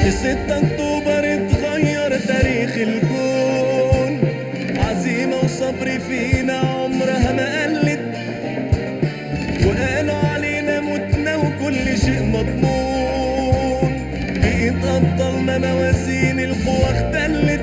في 6 اكتوبر اتغير تاريخ الكون عزيمة وصبر فينا عمرها ما قلت وقالوا علينا متنا وكل شيء مضمون بقيت أبطالنا موازين القوى اختلت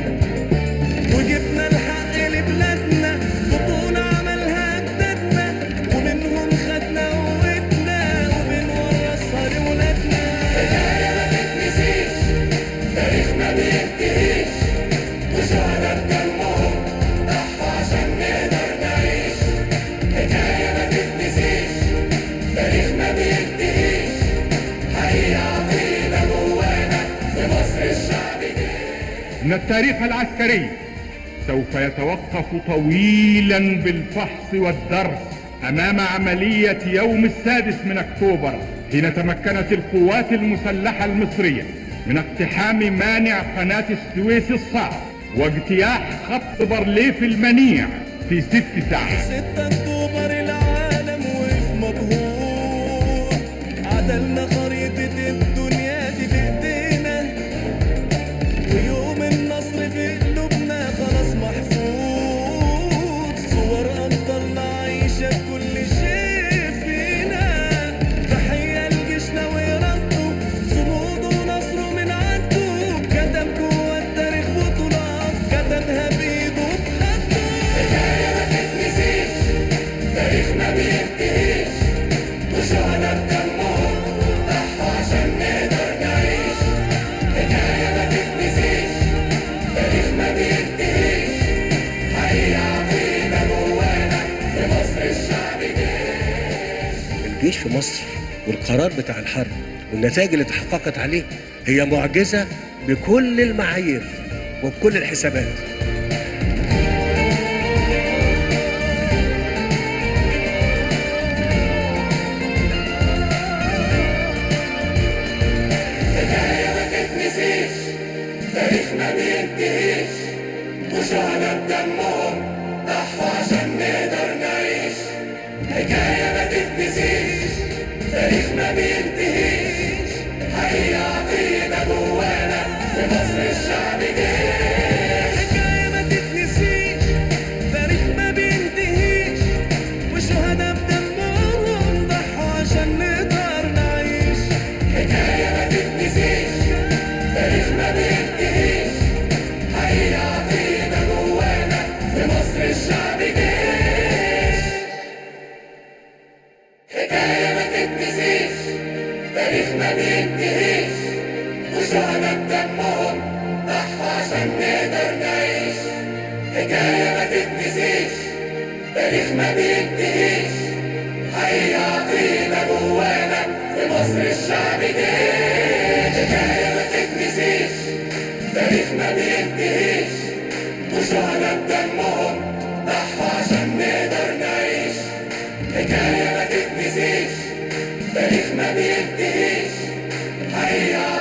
وجبنا الحق لبلادنا بطولة عملها أجدادنا ومنهم خدنا قوتنا وبنورثها لولادنا حكاية ما تتنسيش تاريخ ما بينتهيش وشهداء دمهم ضحوا عشان نقدر نعيش حكاية ما تتنسيش تاريخ ما بينتهيش حقيقة عظيمة جوانا في مصر الشعب جه إن التاريخ العسكري سوف يتوقف طويلا بالفحص والدرس أمام عملية يوم السادس من أكتوبر حين تمكنت القوات المسلحة المصرية من اقتحام مانع قناة السويس الصعب واجتياح خط بارليف المنيع في ست ساعات 6 اكتوبر العالم وقف مبهور عدلنا خريطة الدنيا دي بايدينا ويوم النصر في قلوبنا خلاص محفوظ صور ابطالنا عايشة بكل شيء فينا تحية لجيشنا وإرادته صموده ونصره من عنده كتب جوه التاريخ بطولات كتبها بإيده بخطه حكاية ما تتنسيش تاريخ ما بينتهيش وشهداء دمهم ضحوا عشان نقدر نعيش حكاية ما تتنسيش تاريخ ما بينتهيش حقيقة عظيمة جوانا في مصر الشعب جه الجيش في مصر والقرار بتاع الحرب والنتائج اللي تحققت عليه هي معجزة بكل المعايير وبكل الحسابات حكاية ما تتنسيش تاريخ ما بينتهيش وشهداء دمهم ضحوا عشان نقدر نعيش حكاية ما تتنسيش تاريخ ما بينتهيش حقيقة عظيمة جوانا في مصر الشعب جه حكاية ما تتنسيش تاريخ ما بينتهيش وشهداء بدمهم ضحوا عشان نقدر نعيش حكاية ما تتنسيش تاريخ ما بينتهيش حقيقة عظيمة جوانا في مصر الشعب جيش حكاية ما تتنسيش تاريخ ما بينتهيش وشهداء بدمهم ضحوا عشان نقدر نعيش حكاية ما تتنسيش تاريخ ما بينتهيش حقيقة عظيمة جوانا في مصر الشعب جيش حكاية ما تتنسيش تاريخ ما بينتهيش وشهداء بدمهم ضحوا عشان نقدر نعيش حكاية ما تتنسيش تاريخ ما بينتهيش حقيقة